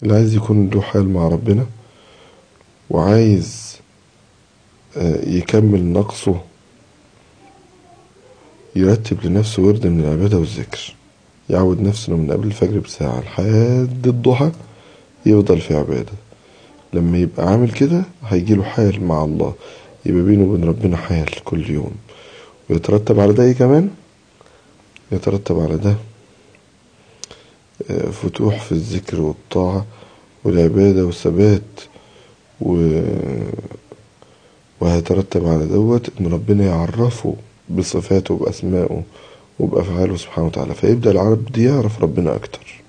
اللي عايز يكون له حال مع ربنا وعايز يكمل نقصه يرتب لنفسه ورد من العبادة والذكر يعود نفسه من قبل الفجر بساعة لحد الضحى يفضل في عبادة لما يبقى عامل كده هيجيله حال مع الله يبقى بينه وبين ربنا حال كل يوم ويترتب على ده ايه كمان يترتب على ده فتوح في الذكر والطاعة والعبادة والثبات و... وهيترتب على دوت ان ربنا يعرفه بصفاته وبأسمائه وبأفعاله سبحانه وتعالى فيبدأ العبد يعرف ربنا أكتر